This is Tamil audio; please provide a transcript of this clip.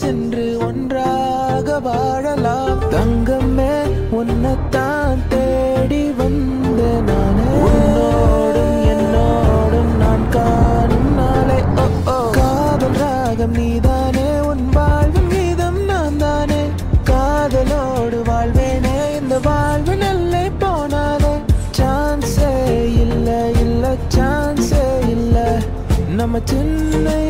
என்று ஒன்றாக வாழலாம் தங்கமே உன்னைத்தான் தேடி வந்த நானே உன்னோடும் என்னோடும் நான் காணும் நாளை ஓ ஓ காதல் ராகம் நீதானே உன் வாழ்வின் மீதம் நான் தானே காதலோடு வாழ்வேனே இந்த வாழ்வு நல்லே போனாலே சான்ஸே இல்ல இல்ல சான்ஸே இல்ல நம்ம சின்ன